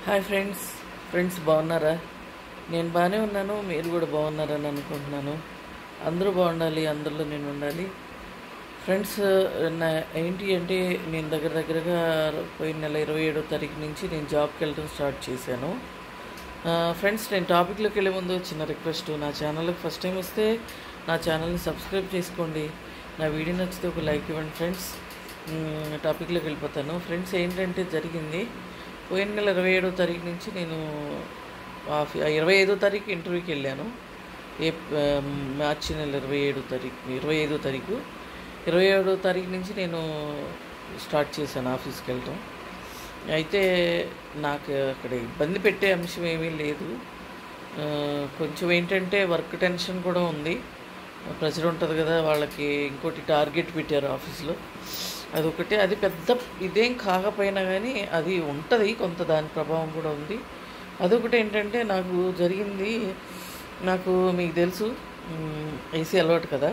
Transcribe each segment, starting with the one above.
hi friends friends బాగున్నారా నేను బాగానే ఉన్నాను మీరు కూడా బాగున్నారని అనుకుంటున్నాను అందరూ బాగుండాలి అందరిలో నేను ఉండాలి ఫ్రెండ్స్ నా ఏంటి అంటే నేను దగ్గర దగ్గరగా పోయిన నెల ఇరవై ఏడో తారీఖు నుంచి నేను జాబ్కి వెళ్ళడం స్టార్ట్ చేశాను ఆ, ఫ్రెండ్స్ నేను టాపిక్లోకి వెళ్ళే ముందు చిన్న రిక్వెస్ట్ నా ఛానల్కి ఫస్ట్ టైం వస్తే నా ఛానల్ని సబ్స్క్రైబ్ చేసుకోండి నా వీడియో నచ్చితే ఒక లైక్ ఇవ్వండి ఫ్రెండ్స్ మ్, టాపిక్లోకి వెళ్ళిపోతాను ఫ్రెండ్స్ ఏంటంటే జరిగింది పోయిన నెల ఇరవై ఏడో తారీఖు నుంచి నేను ఆఫీ ఇరవై ఐదో తారీఖు ఇంటర్వ్యూకి వెళ్ళాను ఏ ఆ, మార్చి నెల ఇరవై ఏడో తారీఖు ఇరవై ఐదో తారీఖు ఇరవై ఏడో తారీఖు నుంచి నేను స్టార్ట్ చేశాను ఆఫీస్కి వెళ్ళటం అయితే నాకు అక్కడ ఇబ్బంది పెట్టే అంశం ఏమీ లేదు ఆ, కొంచెం ఏంటంటే వర్క్ టెన్షన్ కూడా ఉంది ప్రెషర్ ఉంటుంది కదా వాళ్ళకి ఇంకోటి టార్గెట్ పెట్టారు ఆఫీస్లో అదొకటి అది పెద్ద ఇదేం కాకపోయినా కానీ అది ఉంటుంది కొంత దాని ప్రభావం కూడా ఉంది అదొకటి ఏంటంటే నాకు జరిగింది నాకు మీకు తెలుసు ఏసీ అలవాటు కదా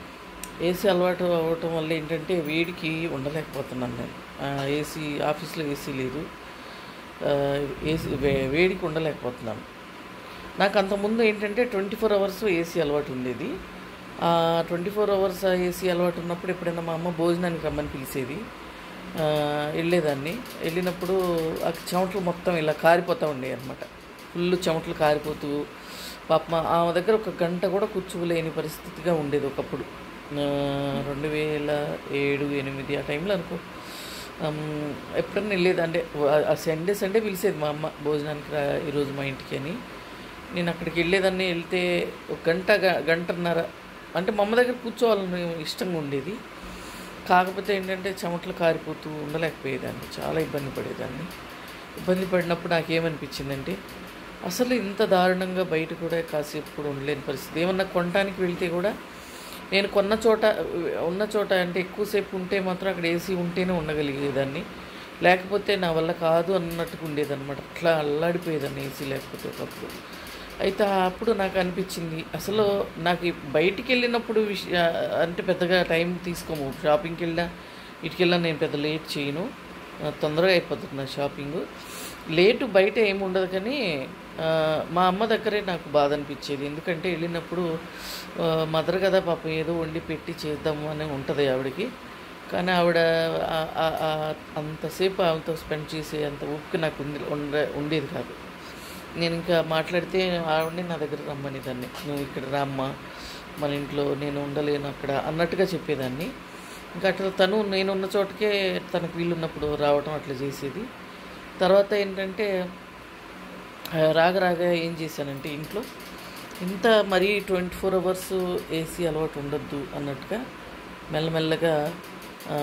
ఏసీ అలవాటు అవ్వటం వల్ల ఏంటంటే వేడికి ఉండలేకపోతున్నాను నేను ఆ, ఏసీ ఆఫీస్లో ఏసీ లేదు ఆ, ఏసీ వే- వేడికి ఉండలేకపోతున్నాను నాకు అంతకుముందు ఏంటంటే ట్వంటీ ఫోర్ అవర్స్ ఏసీ అలవాటు ఉండేది ఆ ట్వంటీ ఫోర్ అవర్స్ ఏసీ అలవాటు ఉన్నప్పుడు ఎప్పుడైనా మా అమ్మ భోజనానికి రమ్మని పిలిచేది ఆ, వెళ్ళేదాన్ని వెళ్ళినప్పుడు ఆ చెమటలు మొత్తం ఇలా కారిపోతూ ఉండేవి అనమాట ఫుల్ చెమటలు కారిపోతూ పాప ఆమె దగ్గర ఒక గంట కూడా కూర్చోలేని పరిస్థితిగా ఉండేది ఒకప్పుడు ఆ, రెండు వేల ఏడు ఎనిమిది ఆ టైంలో అనుకో ఆమ్, ఎప్పుడన్నా వెళ్ళేది అంటే ఆ సండే సండే పిలిచేది మా అమ్మ భోజనానికి రా ఈరోజు మా ఇంటికి అని నేను అక్కడికి వెళ్ళేదాన్ని వెళ్తే ఒక గంట గ- గంటన్నర అంటే మా అమ్మ దగ్గర కూర్చోవాలని ఇష్టంగా ఉండేది కాకపోతే ఏంటంటే చెమటలు కారిపోతూ ఉండలేకపోయేదాన్ని చాలా ఇబ్బంది పడేదాన్ని ఇబ్బంది పడినప్పుడు నాకేమనిపించిందంటే అసలు ఇంత దారుణంగా బయట కూడా కాసేపు కూడా ఉండలేని పరిస్థితి ఏమన్నా కొనడానికి వెళ్తే కూడా నేను కొన్న చోట ఉన్న చోట అంటే ఎక్కువసేపు ఉంటే మాత్రం అక్కడ ఏసీ ఉంటేనే ఉండగలిగేదాన్ని లేకపోతే నా వల్ల కాదు అన్నట్టుగా ఉండేదన్నమాట అట్లా అల్లాడిపోయేదాన్ని ఏసీ లేకపోతే ఒకప్పుడు అయితే అప్పుడు నాకు అనిపించింది అసలు నాకు ఈ బయటికి వెళ్ళినప్పుడు విష అంటే పెద్దగా టైం తీసుకోము షాపింగ్కి వెళ్ళినా ఇటుకి వెళ్ళినా నేను పెద్ద లేట్ చేయను ఆ, తొందరగా అయిపోతుంది నా షాపింగ్ లేటు బయట ఏమి ఉండదు కానీ ఆ, మా అమ్మ దగ్గరే నాకు బాధ అనిపించేది ఎందుకంటే వెళ్ళినప్పుడు ఆ, మదర్ కదా పాపం ఏదో వండి పెట్టి చేద్దాము అని ఉంటుంది ఆవిడకి కానీ ఆవిడ ఆ- ఆ- ఆ అంతసేపు ఆమెతో స్పెండ్ చేసే అంత ఓపిక నాకు ఉంది ఉండే ఉండేది కాదు నేను ఇంకా మాట్లాడితే ఆవిడని నా దగ్గర రమ్మని దాన్ని నువ్వు ఇక్కడ రామ్మా మన ఇంట్లో నేను ఉండలేను అక్కడ అన్నట్టుగా చెప్పేదాన్ని ఇంకా అట్లా తను నేను ఉన్న చోటకే తనకు వీలున్నప్పుడు రావటం అట్లా చేసేది తర్వాత ఏంటంటే ఆ, రాగ రాగ ఏం చేశానంటే ఇంట్లో ఇంత మరీ ట్వంటీ ఫోర్ అవర్స్ ఏసీ అలవాటు ఉండొద్దు అన్నట్టుగా మెల్లమెల్లగా ఆ,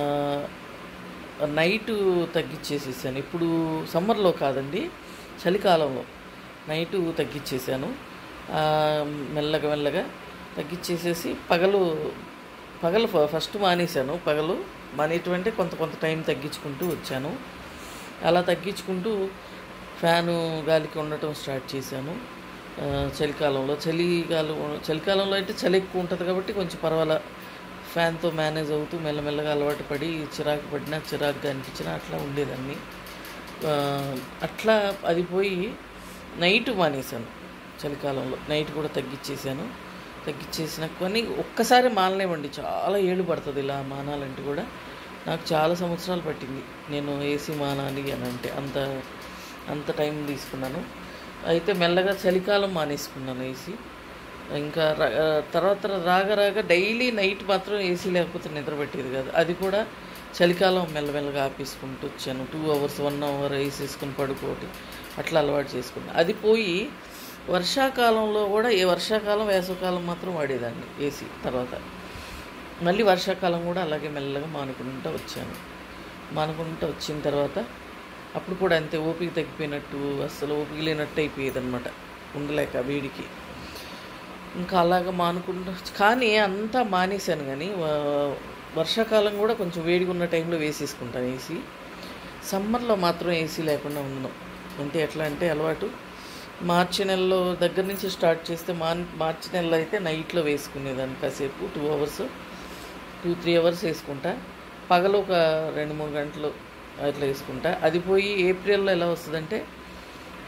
నైటు తగ్గించేసేసాను ఇప్పుడు సమ్మర్లో కాదండి చలికాలంలో నైటు తగ్గించేసాను ఆ, మెల్లగా మెల్లగా తగ్గించేసేసి పగలు పగలు ఫ- ఫస్ట్ మానేశాను పగలు మానేయటం అంటే కొంత కొంత టైం తగ్గించుకుంటూ వచ్చాను అలా తగ్గించుకుంటూ ఫ్యాను గాలికి ఉండటం స్టార్ట్ చేశాను ఆ, చలికాలంలో చలికాలం చలికాలంలో అయితే చలి ఎక్కువ ఉంటుంది కాబట్టి కొంచెం పర్వాలా ఫ్యాన్తో మేనేజ్ అవుతూ మెల్లమెల్లగా అలవాటు పడి చిరాకు పడినా చిరాకుగా అనిపించినా అట్లా ఉండేదాన్ని ఆ, అట్లా అది పోయి నైట్ మానేశాను చలికాలంలో నైట్ కూడా తగ్గించేసాను తగ్గించేసిన కానీ ఒక్కసారి మానలేమండి చాలా ఏళ్ళు పడుతుంది ఇలా మానాలంటే కూడా నాకు చాలా సంవత్సరాలు పట్టింది నేను ఏసీ మానాలి అని అంటే అంత అంత టైం తీసుకున్నాను అయితే మెల్లగా చలికాలం మానేసుకున్నాను ఏసీ ఇంకా ర- ఆ, తర్వాత రాగా రాగా డైలీ నైట్ మాత్రం ఏసీ లేకపోతే నిద్ర పెట్టేది కాదు అది కూడా చలికాలం మెల్లమెల్లగా ఆపేసుకుంటూ వచ్చాను టూ అవర్స్ వన్ అవర్ వేసేసుకుని పడుకోవటం అట్లా అలవాటు చేసుకున్నాను అది పోయి వర్షాకాలంలో కూడా ఏ వర్షాకాలం వేసవకాలం మాత్రం వాడేదాన్ని ఏసీ తర్వాత మళ్ళీ వర్షాకాలం కూడా అలాగే మెల్లగా మానుకుంటూ వచ్చాను మానుకుంటూ వచ్చిన తర్వాత అప్పుడు కూడా అంతే ఓపిక తగ్గిపోయినట్టు అసలు ఓపిక లేనట్టు అయిపోయేది అనమాట ఉండలేక వేడికి ఇంకా అలాగ మానుకుంటూ కానీ అంతా మానేశాను కానీ వ- వర్షాకాలం కూడా కొంచెం వేడిగా ఉన్న టైంలో వేసేసుకుంటాను ఏసీ సమ్మర్లో మాత్రం ఏసీ లేకుండా ఉండను అంటే ఎట్లా అంటే అలవాటు మార్చి నెలలో దగ్గర నుంచి స్టార్ట్ చేస్తే మార్ మార్చి నెలలో అయితే నైట్లో వేసుకునేదాన్ని కాసేపు two hours two three hours వేసుకుంటా పగలు ఒక రెండు మూడు గంటలు అట్లా వేసుకుంటా అది పోయి ఏప్రిల్లో ఎలా వస్తుందంటే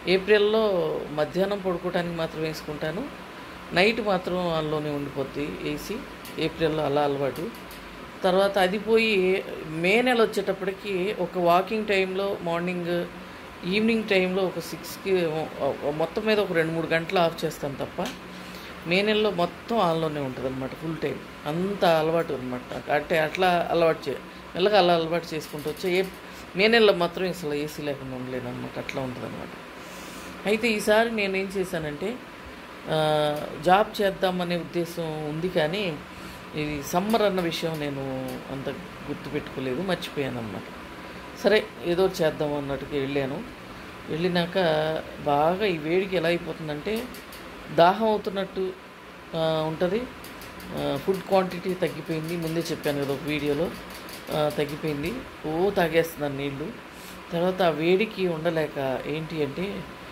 ఏప్రిల్లో మధ్యాహ్నం పడుకోవడానికి మాత్రం వేసుకుంటాను నైట్ మాత్రం అందులోనే ఉండిపోద్ది ఏసీ ఏప్రిల్లో అలా అలవాటు తర్వాత అది పోయి మే నెల వచ్చేటప్పటికి ఒక వాకింగ్ టైంలో మార్నింగ్ ఈవినింగ్ టైంలో ఒక సిక్స్కి మొత్తం మీద ఒక రెండు మూడు గంటలు ఆఫ్ చేస్తాను తప్ప మే నెలలో మొత్తం ఆన్లోనే ఉంటుంది అనమాట ఫుల్ టైం అంత అలవాటు అనమాట అంటే అట్లా అలవాటు చే మెల్లగా అలా అలవాటు చేసుకుంటూ వచ్చే ఏ మే నెలలో మాత్రం అసలు ఏసీ లేకుండా ఉండలేను అనమాట అట్లా ఉంటుంది అనమాట అయితే ఈసారి నేను ఏం చేశానంటే ఆ, జాబ్ చేద్దామనే ఉద్దేశం ఉంది కానీ ఇది సమ్మర్ అన్న విషయం నేను అంత గుర్తుపెట్టుకోలేదు మర్చిపోయాను అనమాట సరే ఏదో ఒకటి చేద్దాం అన్నట్టుగా వెళ్ళాను వెళ్ళినాక బాగా ఈ వేడికి ఎలా అయిపోతుందంటే దాహం అవుతున్నట్టు ఉంటుంది ఫుడ్ క్వాంటిటీ తగ్గిపోయింది ముందే చెప్పాను కదా ఒక వీడియోలో ఆ, తగ్గిపోయింది ఓ తాగేస్తున్నాను నీళ్ళు తర్వాత ఆ వేడికి ఉండలేక ఏంటి అంటే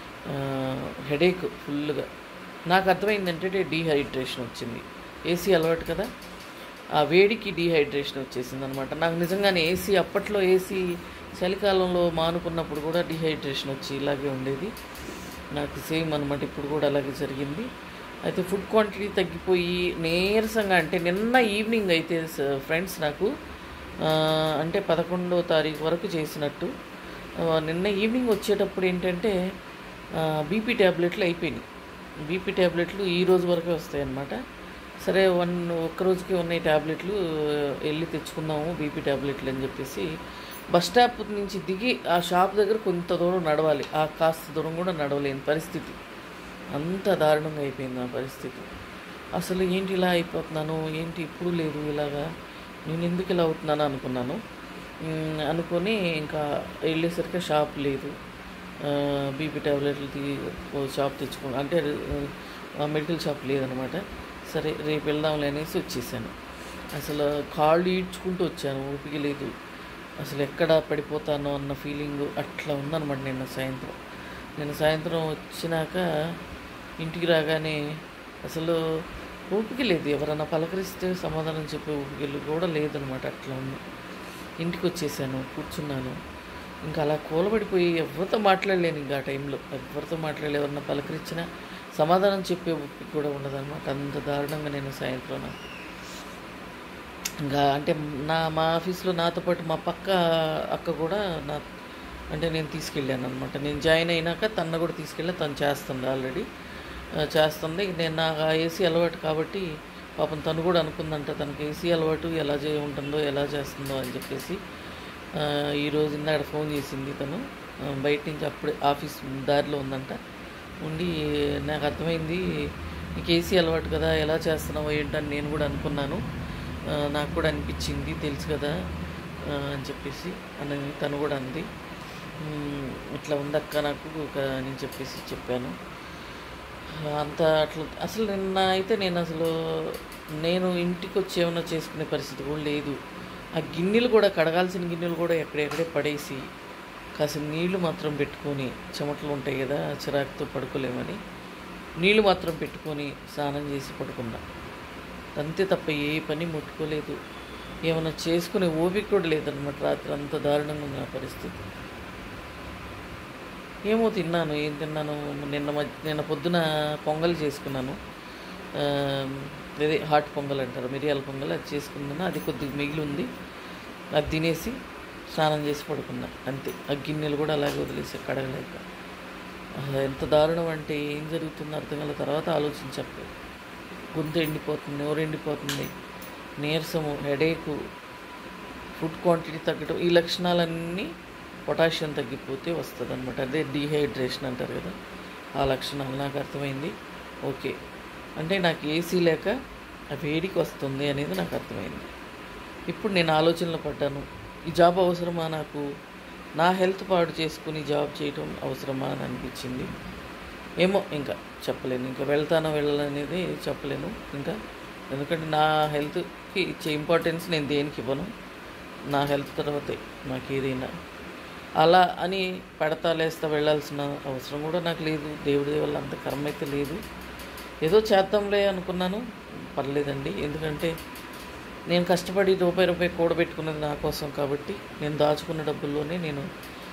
హెడేక్ ఫుల్గా నాకు అర్థమైంది ఏంటంటే డీహైడ్రేషన్ వచ్చింది ఏసీ అలవాటు కదా ఆ వేడికి డీహైడ్రేషన్ వచ్చేసింది అనమాట నాకు నిజంగానే ఏసీ అప్పట్లో ఏసీ చలికాలంలో మానుకున్నప్పుడు కూడా డీహైడ్రేషన్ వచ్చి ఇలాగే ఉండేది నాకు సేమ్ అనమాట ఇప్పుడు కూడా అలాగే జరిగింది అయితే ఫుడ్ క్వాంటిటీ తగ్గిపోయి నీరసంగా అంటే నిన్న ఈవినింగ్ అయితే ఫ్రెండ్స్ నాకు ఆ, అంటే పదకొండో తారీఖు వరకు చేసినట్టు ఆ, నిన్న ఈవినింగ్ వచ్చేటప్పుడు ఏంటంటే బీపీ ట్యాబ్లెట్లు అయిపోయినాయి బీపీ ట్యాబ్లెట్లు ఈ రోజు వరకే వస్తాయి అన్నమాట సరే వన్ ఒక్క రోజుకి ఉన్నాయి ట్యాబ్లెట్లు వెళ్ళి తెచ్చుకుందాము బీపీ ట్యాబ్లెట్లు అని చెప్పేసి బస్ స్టాప్ నుంచి దిగి ఆ షాప్ దగ్గర కొంత దూరం నడవాలి ఆ కాస్త దూరం కూడా నడవలేని పరిస్థితి అంత దారుణంగా అయిపోయింది నా పరిస్థితి అసలు ఏంటి ఇలా అయిపోతున్నాను ఏంటి ఇప్పుడు లేదు ఇలాగా నేను ఎందుకు ఇలా అవుతున్నాను అనుకున్నాను మ్, అనుకొని ఇంకా వెళ్ళేసరికి షాప్ లేదు బీపీ ట్యాబ్లెట్లు తీ ఓ షాప్ తెచ్చుకో అంటే ఆ, మెడికల్ షాప్ లేదనమాట సరే రేపు వెళ్దాంలే అనేసి వచ్చేసాను అసలు కాళ్ళు ఈడ్చుకుంటూ వచ్చాను ఓపిక లేదు అసలు ఎక్కడ పడిపోతానో అన్న ఫీలింగ్ అట్లా ఉందన్నమాట నిన్న సాయంత్రం నిన్న సాయంత్రం వచ్చినాక ఇంటికి రాగానే అసలు ఓపిక లేదు ఎవరన్నా పలకరిస్తే సమాధానం చెప్పే ఓపిక కూడా లేదనమాట అట్లా ఉంది ఇంటికి వచ్చేసాను కూర్చున్నాను ఇంకా అలా కూలబడిపోయి ఎవరితో మాట్లాడలేను ఇంకా ఆ టైంలో ఎవరితో మాట్లాడలే ఎవరన్నా పలకరించినా సమాధానం చెప్పే ఓపిక కూడా ఉండదన్నమాట అంత దారుణంగా నేను సాయంత్రం నాకు ఇంకా అంటే నా మా ఆఫీస్లో నాతో పాటు మా పక్క అక్క కూడా నా అంటే నేను తీసుకెళ్ళాను అనమాట నేను జాయిన్ అయినాక తన కూడా తీసుకెళ్ళి తను చేస్తుంది ఆల్రెడీ చేస్తుంది నేను నాకు ఆ ఏసీ అలవాటు కాబట్టి పాపం తను కూడా అనుకుందంట తనకి ఏసీ అలవాటు ఎలా చే ఉంటుందో ఎలా చేస్తుందో అని చెప్పేసి ఆ, ఈరోజు ఇందాక ఫోన్ చేసింది తను ఆ, బయట నుంచి అప్పుడే ఆఫీస్ దారిలో ఉందంట ఉండి నాకు అర్థమైంది నీకు ఏసీ అలవాటు కదా ఎలా చేస్తున్నావో ఏంటని నేను కూడా అనుకున్నాను ఆ, నాకు కూడా అనిపించింది తెలుసు కదా ఆ, అని చెప్పేసి అని తను కూడా అంది "ఉమ్, ఇట్లా ఉందక్క నాకు ఒక అని చెప్పేసి చెప్పాను అంత అట్లా అసలు నిన్న అయితే నేను అసలు నేను ఇంటికి వచ్చి ఏమైనా చేసుకునే పరిస్థితి కూడా లేదు ఆ గిన్నెలు కూడా కడగాల్సిన గిన్నెలు కూడా ఎక్కడెక్కడే పడేసి కాసిన నీళ్లు మాత్రం పెట్టుకొని చెమటలు ఉంటాయి కదా చిరాకుతో పడుకోలేమని నీళ్లు మాత్రం పెట్టుకొని స్నానం చేసి పడుకున్నా అంతే తప్ప ఏ పని ముట్టుకోలేదు ఏమైనా చేసుకునే ఓపిక కూడా లేదనమాట రాత్రి అంత దారుణంగా ఉంది నా పరిస్థితి ఏమో తిన్నాను ఏం తిన్నాను నిన్న మధ్య నిన్న పొద్దున పొంగల్ చేసుకున్నాను ఆ, అదే హాట్ పొంగల్ అంటారు మిరియాల పొంగల్ అది చేసుకున్నాను అది కొద్దిగా మిగిలి ఉంది అది తినేసి స్నానం చేసి పడుకున్నా అంతే ఆ గిన్నెలు కూడా అలాగే వదిలేసి కడగలేక అసలు ఎంత దారుణం అంటే ఏం జరుగుతుందో అర్థం కాల తర్వాత ఆలోచించప్పుడు గొంతు ఎండిపోతుంది నోరు ఎండిపోతుంది నీరసము హెడేకు ఫుడ్ క్వాంటిటీ తగ్గడం ఈ లక్షణాలన్నీ పొటాషియం తగ్గిపోతే వస్తుంది అనమాట అదే డీహైడ్రేషన్ అంటారు కదా ఆ లక్షణాలు నాకు అర్థమైంది ఓకే అంటే నాకు ఏసీ లేక ఆ వేడికి వస్తుంది అనేది నాకు అర్థమైంది ఇప్పుడు నేను ఆలోచనలో పడ్డాను ఈ జాబ్ అవసరమా నాకు నా హెల్త్ పాడు చేసుకుని జాబ్ చేయడం అవసరమా అని అనిపించింది ఏమో ఇంకా చెప్పలేను ఇంకా వెళ్తానో వెళ్ళాలనేది చెప్పలేను ఇంకా ఎందుకంటే నా హెల్త్కి ఇచ్చే ఇంపార్టెన్స్ నేను దేనికి ఇవ్వను నా హెల్త్ తర్వాతే నాకు ఏదైనా అలా అని పెడతా లేస్తా వెళ్ళాల్సిన అవసరం కూడా నాకు లేదు దేవుడి వల్ల అంత కర్మ అయితే లేదు ఏదో చేద్దాంలే అనుకున్నాను పర్లేదండి ఎందుకంటే నేను కష్టపడి రూపాయి రూపాయి కూడబెట్టుకున్నది నా కోసం కాబట్టి నేను దాచుకున్న డబ్బుల్లోనే నేను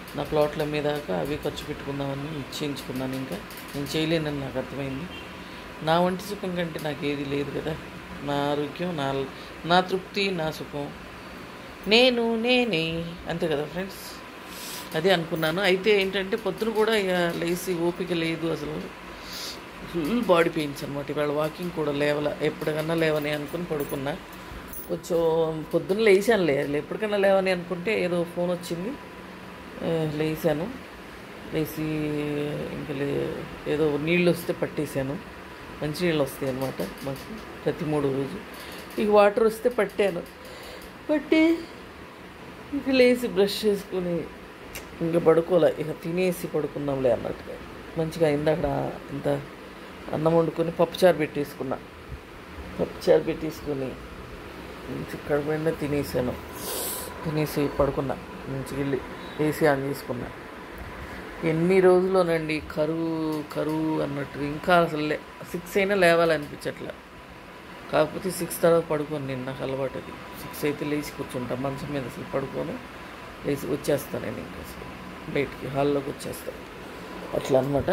నా ప్లాట్ల మీద అవి ఖర్చు పెట్టుకుందామని నిశ్చయించుకున్నాను ఇంకా నేను చేయలేనని నాకు అర్థమైంది నా వంటి సుఖం కంటే నాకు ఏది లేదు కదా నా ఆరోగ్యం నా నా తృప్తి నా సుఖం నేను నేనే అంతే కదా ఫ్రెండ్స్ అదే అనుకున్నాను అయితే ఏంటంటే పొద్దున కూడా ఇక లేచి ఓపిక లేదు అసలు ఫుల్ బాడీ పెయిన్స్ అనమాట ఇవాళ వాకింగ్ కూడా లేవల ఎప్పటికన్నా లేవని అనుకుని పడుకున్నా కొంచెం పొద్దున్న లేచాను లే ఎప్పటికన్నా లేవని అనుకుంటే ఏదో ఫోన్ వచ్చింది ఆ, లేచాను లేచి ఇంకా లే ఏదో నీళ్ళు వస్తే పట్టేశాను మంచినీళ్ళు వస్తాయి అనమాట మాకు ప్రతి మూడు రోజు ఇక వాటర్ వస్తే పట్టాను పట్టి ఇంక లేచి బ్రష్ చేసుకుని ఇంకా పడుకోలే ఇక తినేసి పడుకుందాంలే అన్నట్టుగా మంచిగా ఇందాక ఇంత అన్నం వండుకొని పప్పుచారు పెట్టేసుకున్నా పప్పుచారు పెట్టేసుకొని మంచి కడుపునిండా తినేసాను తినేసి పడుకున్నా మంచిగా వెళ్ళి ఏసీ ఆన్ చేసుకున్నా ఎన్ని రోజుల్లోనండి కరువు కరువు అన్నట్టు ఇంకా అసలు లే సిక్స్ అయినా లేవాలనిపించట్లే కాకపోతే సిక్స్ తర్వాత పడుకోను నేను నాకు అలవాటు అది సిక్స్ అయితే లేచి కూర్చుంటా మంచం మీద అసలు పడుకోను లేచి వచ్చేస్తాను నేను ఇంకా అసలు బయటికి హాల్లోకి వచ్చేస్తాను అట్లా అనమాట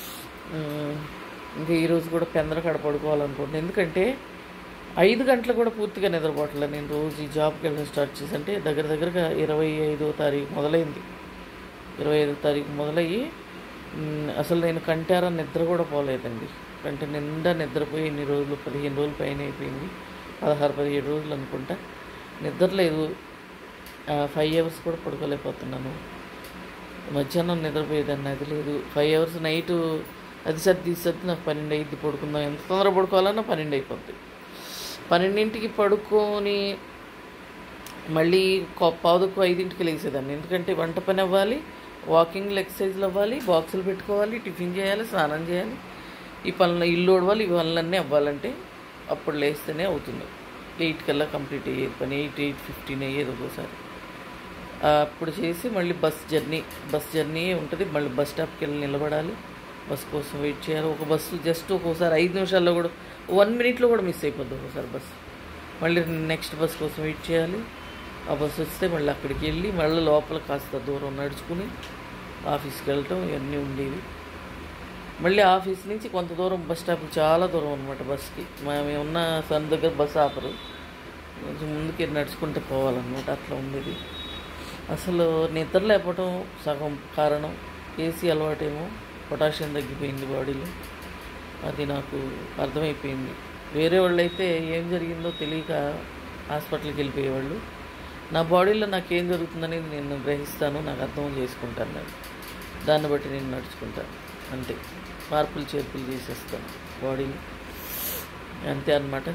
ఇంకా ఈరోజు కూడా పెందరకాడ పడుకోవాలనుకుంటున్నాను ఎందుకంటే ఐదు గంటలు కూడా పూర్తిగా నిద్రపోవట్లేదు నేను రోజు ఈ జాబ్కి వెళ్ళడం స్టార్ట్ చేసి అంటే దగ్గర దగ్గరగా ఇరవై ఐదో తారీఖు మొదలైంది ఇరవై ఐదో తారీఖు మొదలయ్యి మ్, అసలు నేను కంటారా నిద్ర కూడా పోలేదండి కంటే నిండా నిద్రపోయి ఇన్ని రోజులు పదిహేను రోజులు పైన అయిపోయింది పదహారు పదిహేడు రోజులు అనుకుంటా నిద్ర లేదు ఫైవ్ అవర్స్ కూడా పడుకోలేకపోతున్నాను మధ్యాహ్నం నిద్రపోయేదాన్ని అది లేదు ఫైవ్ అవర్స్ నైట్ అది సర్ది ఇది సర్ది నాకు పన్నెండు అయ్యిద్ది పడుకుందాం ఎంత తొందర పడుకోవాలన్నా పన్నెండు అయిపోద్ది పన్నెండింటికి పడుకొని మళ్ళీ కొ- పావుదకు ఐదింటికి లేసేదాన్ని ఎందుకంటే వంట పని అవ్వాలి వాకింగ్లు ఎక్సర్సైజ్లు అవ్వాలి బాక్సులు పెట్టుకోవాలి టిఫిన్ చేయాలి స్నానం చేయాలి ఈ పనులు ఇల్లు ఓడవాలి ఈ పనులన్నీ అవ్వాలంటే అప్పుడు లేస్తేనే అవుతుంది ఎయిట్ కల్లా కంప్లీట్ అయ్యేది పని ఎయిట్ ఎయిట్ ఫిఫ్టీన్ అయ్యేది ఒక్కోసారి అప్పుడు చేసి మళ్ళీ బస్ జర్నీ బస్ జర్నీ ఉంటుంది మళ్ళీ బస్ స్టాప్కి వెళ్ళి నిలబడాలి బస్ కోసం వెయిట్ చేయాలి ఒక బస్సు జస్ట్ ఒక్కోసారి ఐదు నిమిషాల్లో కూడా వన్ మినిట్లో కూడా మిస్ అయిపోద్ది ఒక్కోసారి బస్ మళ్ళీ నెక్స్ట్ బస్ కోసం వెయిట్ చేయాలి ఆ బస్సు వస్తే మళ్ళీ అక్కడికి వెళ్ళి మళ్ళీ లోపల కాస్త దూరం నడుచుకుని ఆఫీస్కి వెళ్ళటం ఇవన్నీ ఉండేవి మళ్ళీ ఆఫీస్ నుంచి కొంత దూరం బస్ స్టాప్ చాలా దూరం అనమాట బస్కి మేము ఉన్న సన్ దగ్గర బస్ ఆపరు కొంచెం ముందుకి నడుచుకుంటూ పోవాలన్నమాట అట్లా ఉండేది అసలు నిద్ర లేపటం సగం కారణం ఏసీ అలవాటేమో పొటాషియం తగ్గిపోయింది బాడీలో అది నాకు అర్థమైపోయింది వేరే వాళ్ళు అయితే ఏం జరిగిందో తెలియక హాస్పిటల్కి వెళ్ళిపోయేవాళ్ళు నా బాడీలో నాకు ఏం జరుగుతుందనేది నేను గ్రహిస్తాను నాకు అర్థం చేసుకుంటాను నేను దాన్ని బట్టి నేను నడుచుకుంటాను అంతే మార్పులు చేర్పులు చేసేస్తాను బాడీని అంతే అన్నమాట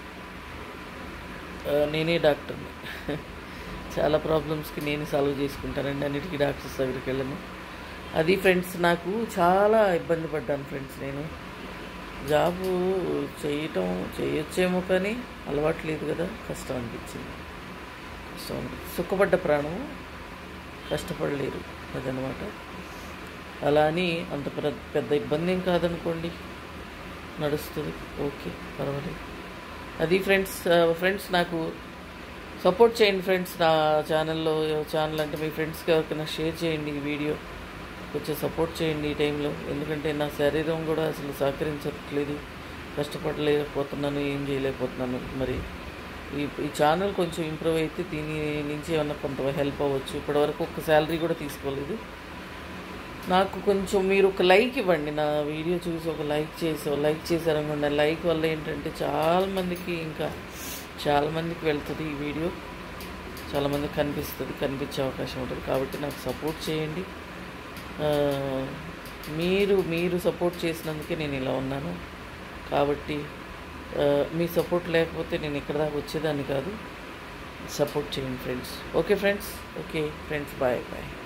ఆ, నేనే డాక్టర్ని చాలా ప్రాబ్లమ్స్కి నేను సాల్వ్ చేసుకుంటానండి అన్నిటికీ డాక్టర్స్ దగ్గరికి వెళ్ళను అది ఫ్రెండ్స్ నాకు చాలా ఇబ్బంది పడ్డాను ఫ్రెండ్స్ నేను జాబు చేయటం చేయొచ్చేమో కానీ అలవాటు లేదు కదా కష్టం అనిపించింది కష్టం అనిపించింది సుఖపడ్డ ప్రాణం కష్టపడలేరు అదనమాట అలా అని అంత పెద్ద పెద్ద ఇబ్బంది ఏం కాదనుకోండి నడుస్తుంది ఓకే పర్వాలేదు అది ఫ్రెండ్స్ ఫ్రెండ్స్ నాకు సపోర్ట్ చేయండి ఫ్రెండ్స్ నా ఛానల్లో ఛానల్ అంటే మీ ఫ్రెండ్స్కి ఎవరికైనా షేర్ చేయండి ఈ వీడియో కొంచెం సపోర్ట్ చేయండి ఈ టైంలో ఎందుకంటే నా శరీరం కూడా అసలు సహకరించట్లేదు కష్టపడలేకపోతున్నాను ఏం చేయలేకపోతున్నాను మరి ఈ ఈ ఛానల్ కొంచెం ఇంప్రూవ్ అయితే దీని నుంచి ఏమన్నా కొంత హెల్ప్ అవ్వచ్చు ఇప్పటివరకు ఒక శాలరీ కూడా తీసుకోలేదు నాకు కొంచెం మీరు ఒక లైక్ ఇవ్వండి నా వీడియో చూసి ఒక లైక్ చేసి ఒక లైక్ చేశారనుకోండి ఆ లైక్ వల్ల ఏంటంటే చాలా మందికి ఇంకా చాలా మందికి వెళ్తుంది ఈ వీడియో చాలా మందికి కనిపిస్తుంది కనిపించే అవకాశం ఉంటుంది కాబట్టి నాకు సపోర్ట్ చేయండి ఆ, మీరు మీరు సపోర్ట్ చేసినందుకే నేను ఇలా ఉన్నాను కాబట్టి ఆ, మీ సపోర్ట్ లేకపోతే నేను ఇక్కడ దాకా వచ్చేదాన్ని కాదు సపోర్ట్ చేయండి friends okay friends okay friends bye bye